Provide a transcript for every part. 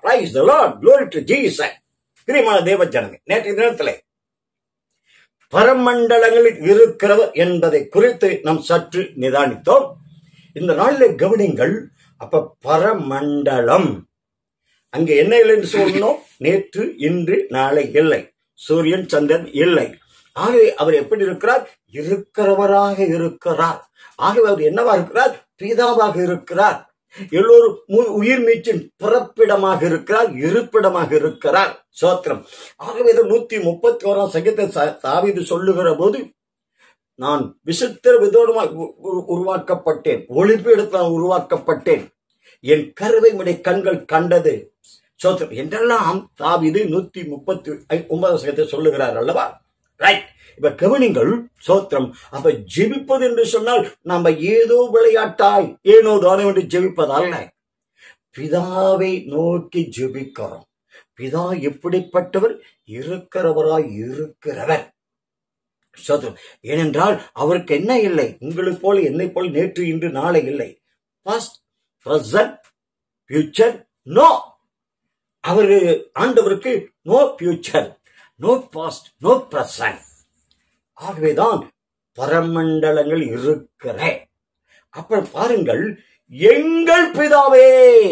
price the lord glory to Jesus பிரியமான தேவ ஜனமே நேற்றைய தினத்திலே பரமண்டலங்களில் இருக்கிறவர் என்பதை குறித்து நாம் சற்று நிதானித்தோம் இந்த நாளில் கவனிங்கள் அப்ப பரமண்டலம் அங்கே என்ன இல்லை என்று சொன்னோம் நேற்று இன்று நாளை இல்லை சூரியன் சந்திரன் இல்லை ஆகவே அவர் எப்படி இருக்கிறார் இருக்கிறவராக இருக்கிறார் ஆகவே அவர் என்னவா இருக்கிறார் பிதாவாக இருக்கிறார் எல்லோரும் மு- உயிர் மீச்சின் பிறப்பிடமாக இருக்கிறார் இருப்பிடமாக இருக்கிறார் சோத்திரம் ஆகவே இது நூத்தி முப்பத்தி ஓராம் சங்கத்தை சா- தாவீது சொல்லுகிற போது நான் விசித்திர விதோடமாய் உ- உ- உருவாக்கப்பட்டேன் ஒளிப்பீடத்தில் உருவாக்கப்பட்டேன் என் கருவை உடைய கண்கள் கண்டது சோத்திரம் என்றெல்லாம் தாவீது நூத்தி முப்பத்தி ஐ- ஒன்பதாம் சங்கத்தை சொல்லுகிறார் அல்லவா ரைட் இப்ப கவனிங்கள் சோத்திரம் அப்ப ஜெபிப்பது என்று சொன்னால் நாம ஏதோ விளையாட்டாய் ஏனோ தானோ என்று ஜெபிப்பதல்ல பிதாவை நோக்கி ஜெபிக்கிறோம் பிதா எப்படிப்பட்டவர் இருக்கிறவராய் இருக்கிறவர் சோதரம் ஏனென்றால் அவருக்கு என்ன இல்லை உங்களைப் போல என்னை போல் நேற்று இன்று நாளை இல்லை பாஸ்ட் பிரசன்ட் ஃபியூச்சர் நோ அவரு ஆண்டவருக்கு no future no past no present ஆகவேதான் பரமண்டலங்கள் இருக்கிற அப்புறம் பாருங்கள் எங்கள் பிதாவே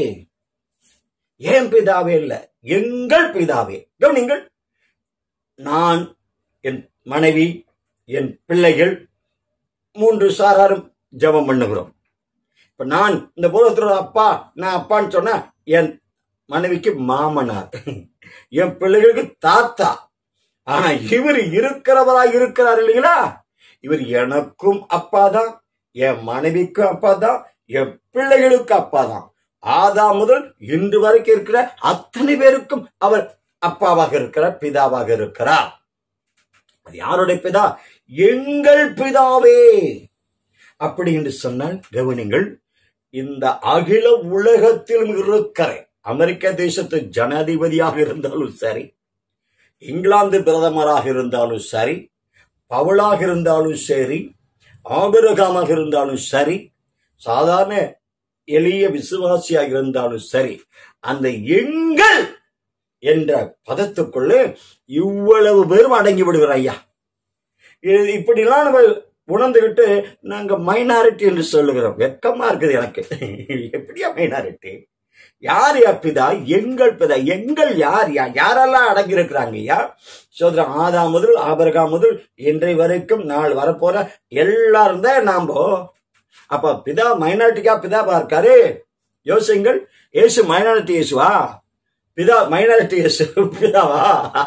ஏன் பிதாவே இல்ல எங்கள் பிதாவே கவனிங்கள் நான் என் மனைவி என் பிள்ளைகள் மூன்று சாராரும் ஜெபம் பண்ணுகிறோம் இப்ப நான் இந்த பூலத்துல அப்பா நான் அப்பான்னு சொன்னா என் மனைவிக்கு மாமனார் என் பிள்ளைகளுக்கு தாத்தா ஆனா இவர் இருக்கிறவராய் இருக்கிறார் இல்லைங்களா இவர் எனக்கும் அப்பா தான் என் மனைவிக்கும் அப்பா தான் என் பிள்ளைகளுக்கு அப்பா தான் ஆதா முதல் இன்று வரைக்கும் இருக்கிற அத்தனை பேருக்கும் அவர் அப்பாவாக இருக்கிறார் பிதாவாக இருக்கிறார் அது யாருடைய பிதா எங்கள் பிதாவே அப்படி என்று சொன்னால் கவனிங்கள் இந்த அகில உலகத்திலும் இருக்கிற அமெரிக்க தேசத்து ஜனாதிபதியாக இருந்தாலும் சரி இங்கிலாந்து பிரதமராக இருந்தாலும் சரி பவுலாக இருந்தாலும் சரி ஆபிரகாமாக இருந்தாலும் சரி சாதாரண எளிய விசுவாசியாக இருந்தாலும் சரி அந்த எங்கள் என்ற பதத்துக்குள்ளே இவ்வளவு பேரும் அடங்கி விடுகிற ஐயா இது இப்படிலாம் நம்ம உணர்ந்துகிட்டு நாங்க மைனாரிட்டி என்று சொல்லுகிறோம் வெக்கமா இருக்குது எனக்கு எப்படியா மைனாரிட்டி யார் யா பிதா எங்கள் பிதா எங்கள் யார் யா யாரெல்லாம் அடங்கி இருக்கிறாங்க ஐயா சோதரன் ஆதா முதல் ஆபரகா முதல் இன்றை வரைக்கும் நாள் வரப்போற எல்லாரும் தான் நாம அப்ப பிதா மைனாரிட்டிக்கா பிதாவா இருக்காரு யோசிங்கள் ஏசு மைனாரிட்டி இயேசுவா பிதா மைனாரிட்டி இயேசு பிதாவா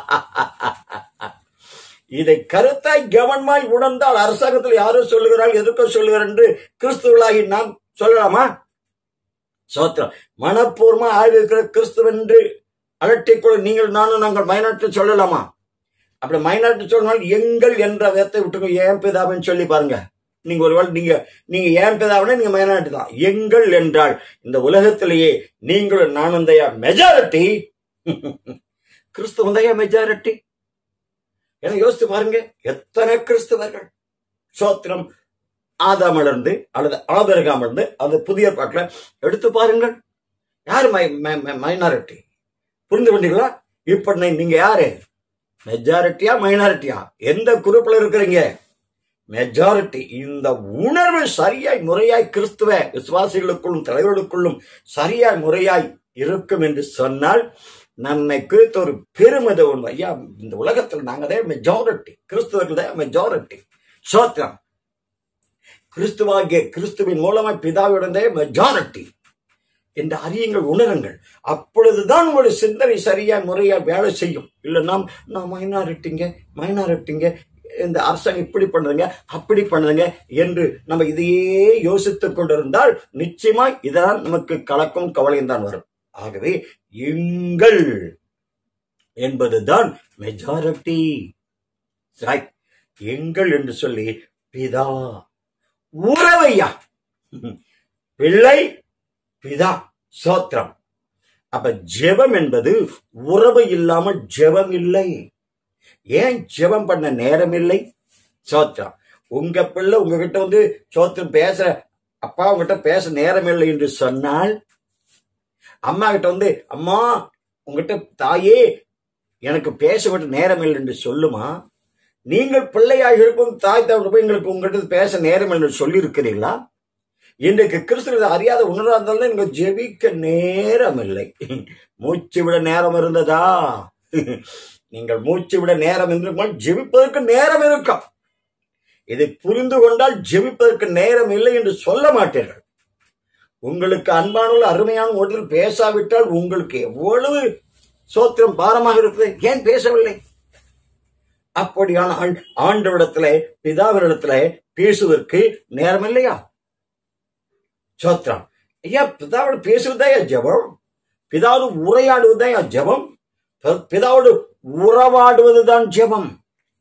இதை கருத்தாய் கவனமாய் உணர்ந்தால் அரசாங்கத்தில் யாரோ சொல்லுகிறாள் எதுக்கோ சொல்லுகிறார் என்று கிறிஸ்துவளாகி நாம் சொல்லலாமா சோத்திரம் மனப்பூர்வமா ஆய்விருக்கிற கிறிஸ்துவ என்று அலட்டிக்கொள்ள நீங்கள் நானும் நாங்கள் மைனாரிட்டி சொல்லலாமா அப்படி மைனாரிட்டி சொன்னால் எங்கள் என்ற வேத்தை விட்டுங்க ஏன் பிதாவின்னு சொல்லி பாருங்க நீங்க ஒருவேளை நீங்க நீங்க ஏன் பிதாவினா நீங்க மைனாரிட்டி தான் எங்கள் என்றால் இந்த உலகத்திலேயே நீங்களும் நானும் தயா மெஜாரிட்டி கிறிஸ்துவ தயா மெஜாரிட்டி என யோசித்து பாருங்க எத்தனை கிறிஸ்தவர்கள் சோத்திரம் ஆதாமிலிருந்து அல்லது ஆபரகாமிலிருந்து அந்த புதிய பாட்டில் எடுத்து பாருங்கள் யார் மைனாரிட்டி புரிந்து கொண்டீங்களா இப்ப நீ- நீங்க யாரு மெஜாரிட்டியா மைனாரிட்டியா எந்த குரூப்ல இருக்கிறீங்க மெஜாரிட்டி இந்த உணர்வு சரியாய் முறையாய் கிறிஸ்துவ விசுவாசிகளுக்குள்ளும் தலைவர்களுக்குள்ளும் சரியாய் முறையாய் இருக்கும் என்று சொன்னால் நம்மை குறித்த ஒரு பெருமித உண்மை ஐயா இந்த உலகத்தில் நாங்க தான் மெஜாரிட்டி கிறிஸ்துவர்கள் தான் மெஜாரிட்டி சோத்திரம் கிறிஸ்துவாகிய கிறிஸ்துவின் மூலமாய் பிதாவுடன் மெஜாரிட்டி என்று அறியுங்கள் உணருங்கள் அப்பொழுதுதான் உங்களுடைய சிந்தனை சரியா முறையா வேலை செய்யும் இல்ல நாம் நான் மைனாரிட்டிங்க மைனாரிட்டிங்க இந்த அரசாங்கம் இப்படி பண்ணுதுங்க அப்படி பண்ணுதுங்க என்று நம்ம இதையே யோசித்துக் கொண்டிருந்தால் நிச்சயமாய் இதான் நமக்கு கலக்கம் கவலையும் தான் வரும் ஆகவே எங்கள் என்பதுதான் மெஜாரிட்டி எங்கள் என்று சொல்லி பிதா உறவையா பிள்ளை பிதா சோத்திரம் அப்ப ஜெபம் என்பது உறவு இல்லாமல் ஜெபம் இல்லை ஏன் ஜெபம் பண்ண நேரம் இல்லை சோத்திரம் உங்க பிள்ளை உங்ககிட்ட வந்து சோத்திரம் பேசுற அப்பா உங்ககிட்ட பேச நேரம் இல்லை என்று சொன்னால் அம்மா கிட்ட வந்து அம்மா உங்ககிட்ட தாயே எனக்கு பேசப்பட்ட நேரம் இல்லை என்று சொல்லுமா நீங்கள் பிள்ளையாக இருக்கும் தாய் தகவல் போய் எங்களுக்கு உங்ககிட்ட பேச நேரம் என்று சொல்லி இருக்கிறீர்களா இன்றைக்கு கிறிஸ்துவ அறியாத உணரா இருந்தாலும் நீங்க ஜெபிக்க நேரம் இல்லை மூச்சு விட நேரம் இருந்ததா நீங்கள் மூச்சு விட நேரம் இருந்திருக்கும் ஜெபிப்பதற்கு நேரம் இருக்கும் இதை புரிந்து கொண்டால் ஜெபிப்பதற்கு நேரம் இல்லை என்று சொல்ல மாட்டீர்கள் உங்களுக்கு அன்பானவர்கள் அருமையான ஒன்றில் பேசாவிட்டால் உங்களுக்கு எவ்வளவு சோத்திரம் பாரமாக இருக்குது ஏன் பேசவில்லை அப்படியானால் ஆண்டவரிடத்துல பிதாவினிடத்துல பேசுவதற்கு நேரம் இல்லையா சோத்திரம் ஐயா பிதாவோடு பேசுவதா ஜெபம் பிதாவோடு உரையாடுவதா ஜெபம் பி- பிதாவோடு உறவாடுவதுதான் ஜெபம்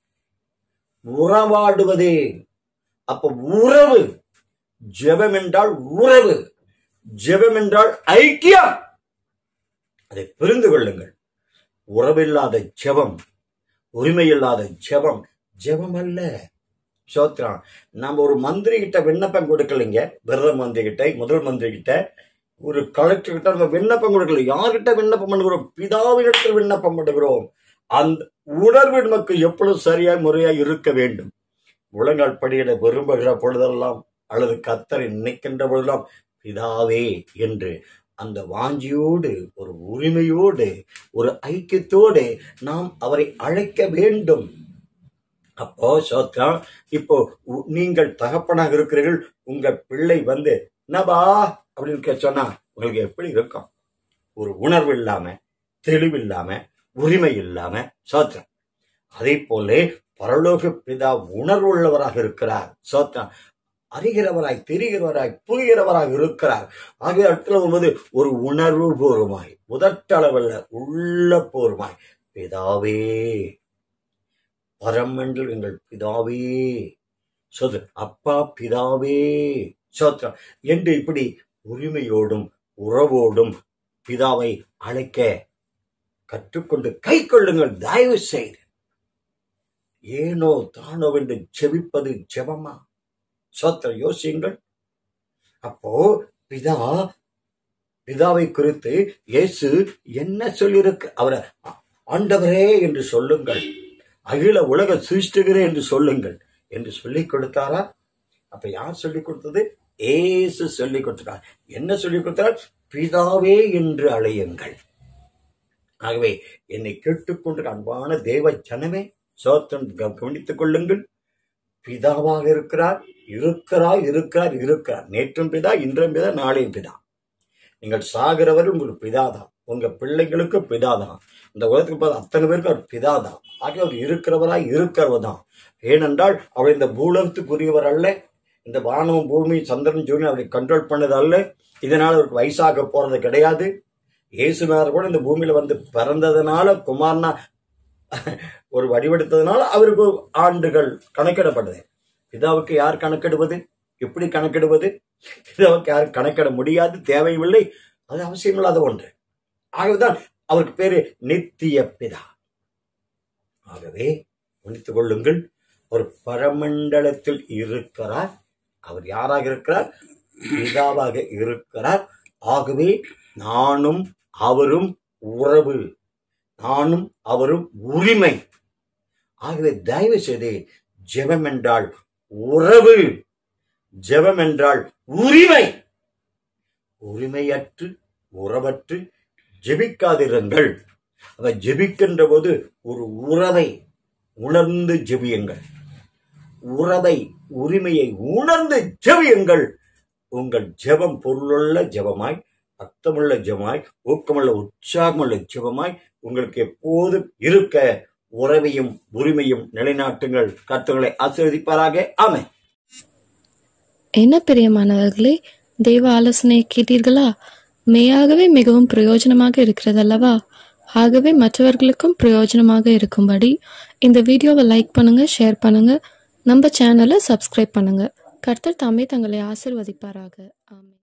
உறவாடுவதே அப்ப உறவு ஜெபம் என்றால் உறவு ஜெபம் என்றால் ஐக்கியம் அதை புரிந்து கொள்ளுங்கள் உறவில்லாத ஜெபம் உரிமையில்லாத ஜெபம் ஜெபம் அல்ல சோத்ரம் நம்ம ஒரு மந்திரி கிட்ட விண்ணப்பம் கொடுக்கலைங்க பிரதம மந்திரி கிட்ட முதல் மந்திரி கிட்ட ஒரு கலெக்டர் கிட்ட நம்ம விண்ணப்பம் கொடுக்கல யார்கிட்ட விண்ணப்பம் பண்ணுகிறோம் பிதாவினிடத்தில் விண்ணப்பம் பண்ணுகிறோம் அந்த உணர்வு நமக்கு எப்பொழுதும் சரியாய் முறையாய் இருக்க வேண்டும் முழங்கால் படியிட விரும்புகிற பொழுதெல்லாம் அல்லது கத்தரை நினைக்கின்ற பொழுதெல்லாம் பிதாவே என்று அந்த வாஞ்சியோடு ஒரு உரிமையோடு ஒரு ஐக்கியத்தோடு நாம் அவரை அழைக்க வேண்டும் அப்போ சோத்ரா இப்போ உ- நீங்கள் தகப்பனாக இருக்கிறீர்கள் உங்க பிள்ளை வந்து என்னபா அப்படின்னு கே- சொன்னா உங்களுக்கு எப்படி இருக்கும் ஒரு உணர்வு இல்லாம தெளிவு இல்லாம உரிமை இல்லாம சோத்ரம் அதே போல பரலோக பிதா உணர்வுள்ளவராக இருக்கிறார் சோத்ரம் அறிகிறவராய் தெரிகிறவராய் புரிகிறவராக இருக்கிறார் ஆகிய இடத்துல வரும்போது ஒரு உணர்வு பூர்வமாய் உதட்டளவல்ல உள்ள பூர்வமாய் பிதாவே பரமண்டல் எங்கள் பிதாவே சோத்ர அப்பா பிதாவே சோத்ரம் என்று இப்படி உரிமையோடும் உறவோடும் பிதாவை அழைக்க கற்றுக்கொண்டு கை கொள்ளுங்கள் தயவு செய்து ஏனோ தானோ என்று ஜெபிப்பது ஜெபமா சோத்திர யோசியுங்கள் அப்போ பிதா பிதாவை குறித்து இயேசு என்ன சொல்லியிருக்கு அவரை ஆண்டவரே என்று சொல்லுங்கள் அகில உலக சிருஷ்டிகரே என்று சொல்லுங்கள் என்று சொல்லிக் கொடுத்தாரா அப்ப யார் சொல்லிக் கொடுத்தது ஏசு சொல்லிக் கொடுத்தார் என்ன சொல்லிக் கொடுத்தார் பிதாவே என்று அழையுங்கள் ஆகவே என்னை கேட்டுக்கொண்டு அன்பான தேவ ஜனமே சோத்திரம் க- கவனித்துக் கொள்ளுங்கள் பிதாவாக இருக்கிறார் இருக்கிறார் இருக்கிறார் இருக்கிறார் நேற்றும் பிதா இன்றும் பிதா நாளையும் பிதா நீங்கள் சாகிறவர் உங்களுக்கு பிதாதான் உங்க பிள்ளைங்களுக்கு பிதாதான் இந்த உலகத்துக்கு பார்த்த அத்தனை பேருக்கு அவர் பிதாதான் ஆகிய அவர் இருக்கிறவராய் இருக்கிறவர் தான் ஏனென்றால் அவர் இந்த பூலகத்துக்குரியவர் அல்ல இந்த வானமும் பூமி சந்திரன் ஜூனியர் அவரை கண்ட்ரோல் பண்ணது அல்ல இதனால் அவருக்கு வயசாக போறது கிடையாது இயேசுநாதர் கூட இந்த பூமியில வந்து பிறந்ததுனால குமாரனா ஒரு வடிவெடுத்ததுனால அவருக்கு ஆண்டுகள் கணக்கிடப்பட்டது பிதாவுக்கு யார் கணக்கிடுவது எப்படி கணக்கிடுவது பிதாவுக்கு யார் கணக்கிட முடியாது தேவையில்லை அது அவசியமில்லாத ஒன்று ஆகவேதான் அவருக்கு பேரு நித்திய பிதா ஆகவே கவனித்துக் கொள்ளுங்கள் ஒரு பரமண்டலத்தில் இருக்கிறார் அவர் யாராக இருக்கிறார் பிதாவாக இருக்கிறார் ஆகவே நானும் அவரும் உறவு நானும் அவரும் உரிமை ஆகவே தயவு செய்து ஜெபம் என்றால் உறவு ஜெபம் என்றால் உரிமை உரிமையற்று உறவற்று ஜெபிக்காதிருங்கள் அவ ஜெபிக்கின்ற போது ஒரு உறவை உணர்ந்து ஜெபியுங்கள் உறவை உரிமையை உணர்ந்து ஜெபியுங்கள் உங்கள் ஜெபம் பொருளுள்ள ஜெபமாய் அர்த்தமுள்ள ஜெபமாய் ஊக்கமுள்ள உற்சாகமுள்ள ஜெபமாய் உங்களுக்கு எப்போதும் இருக்க உறவையும் உரிமையும் நிலைநாட்டுங்கள் கர்த்தர்களை ஆசீர்வதிப்பாராக ஆமென் என்ன பிரியமானவர்களே தெய்வ ஆலோசனை கேட்டீர்களா மெய்யாகவே மிகவும் பிரயோஜனமாக இருக்கிறதல்லவா ஆகவே மற்றவர்களுக்கும் பிரயோஜனமாக இருக்கும்படி இந்த வீடியோவை லைக் பண்ணுங்க ஷேர் பண்ணுங்க நம்ம சேனலை சப்ஸ்கிரைப் பண்ணுங்க கர்த்தர் தாமே தங்களை ஆசிர்வதிப்பாராக ஆமென்